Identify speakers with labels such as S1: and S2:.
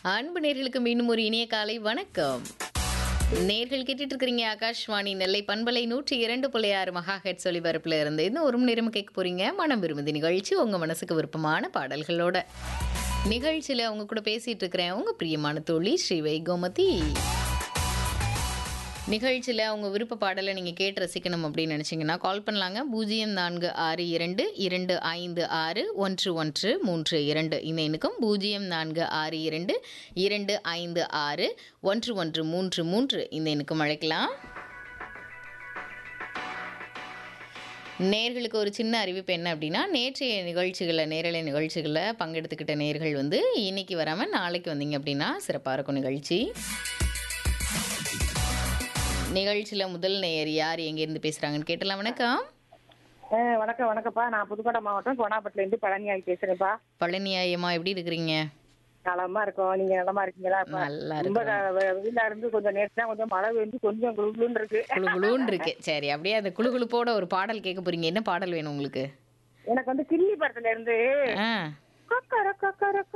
S1: அன்பு நேர்களுக்கு மீண்டும் ஒரு இனிய காலை வணக்கம் நேர்கள் கேட்டுட்டு இருக்கிறீங்க ஆகாஷ்வாணி நெல்லை பண்பலை நூற்றி இரண்டு புள்ளி ஆறு மகா ஹெட் ஒலிபரப்புல இருந்து இன்னும் ஒரு மணி நேரம் கேட்க போறீங்க மனம் விரும்புதி நிகழ்ச்சி உங்க மனசுக்கு விருப்பமான பாடல்களோட நிகழ்ச்சியில அவங்க கூட பேசிட்டு இருக்கிறேன் உங்க பிரியமான தோழி ஸ்ரீவை கோமதி நிகழ்ச்சியில் உங்கள் விருப்ப பாடலை நீங்கள் கேட்டு ரசிக்கணும் அப்படின்னு நினச்சிங்கன்னா கால் பண்ணலாங்க பூஜ்ஜியம் நான்கு ஆறு இரண்டு இரண்டு ஐந்து ஆறு ஒன்று ஒன்று மூன்று இரண்டு இந்த எண்ணுக்கும் பூஜ்ஜியம் நான்கு ஆறு இரண்டு இரண்டு ஐந்து ஆறு ஒன்று ஒன்று மூன்று மூன்று இந்த எண்ணுக்கும் அழைக்கலாம் நேர்களுக்கு ஒரு சின்ன அறிவிப்பு என்ன அப்படின்னா நேற்றைய நிகழ்ச்சிகளில் நேரலை நிகழ்ச்சிகளில் பங்கெடுத்துக்கிட்ட நேர்கள் வந்து இன்னைக்கு வராமல் நாளைக்கு வந்தீங்க அப்படின்னா சிறப்பாக இருக்கும் நிகழ்ச்சி நிகழ்ச்சியில் முதல் நேயர் யார் எங்கேருந்து பேசுகிறாங்கன்னு கேட்டலாம் வணக்கம்
S2: ஆ, வணக்கம் வணக்கம்ப்பா நான் புதுக்கோட்டை மாவட்டம் கோனாப்பட்டில இருந்து பழனியாகி பேசுறேன்ப்பா
S1: பழனியாயம்மா எப்படி இருக்கிறீங்க
S2: நலமா இருக்கோம் நீங்க நலமா இருக்கீங்களா இப்ப
S1: நல்லா
S2: ரொம்ப
S1: இருக்கிறோம்
S2: க- வெ- வெயிலா இருந்து கொஞ்சம் நேற்று தான் கொஞ்சம் மழை வந்து கொஞ்சம் குளுகுளுன்னு இருக்கு
S1: குளு குளுன்னு இருக்கு சரி அப்படியே அந்த குளு குளுப்போட ஒரு பாடல் கேட்க போறீங்க என்ன பாடல் வேணும் உங்களுக்கு
S2: எனக்கு வந்து கிள்ளி படத்துல இருந்து
S1: ஆ
S2: கொக்கர கொக்கர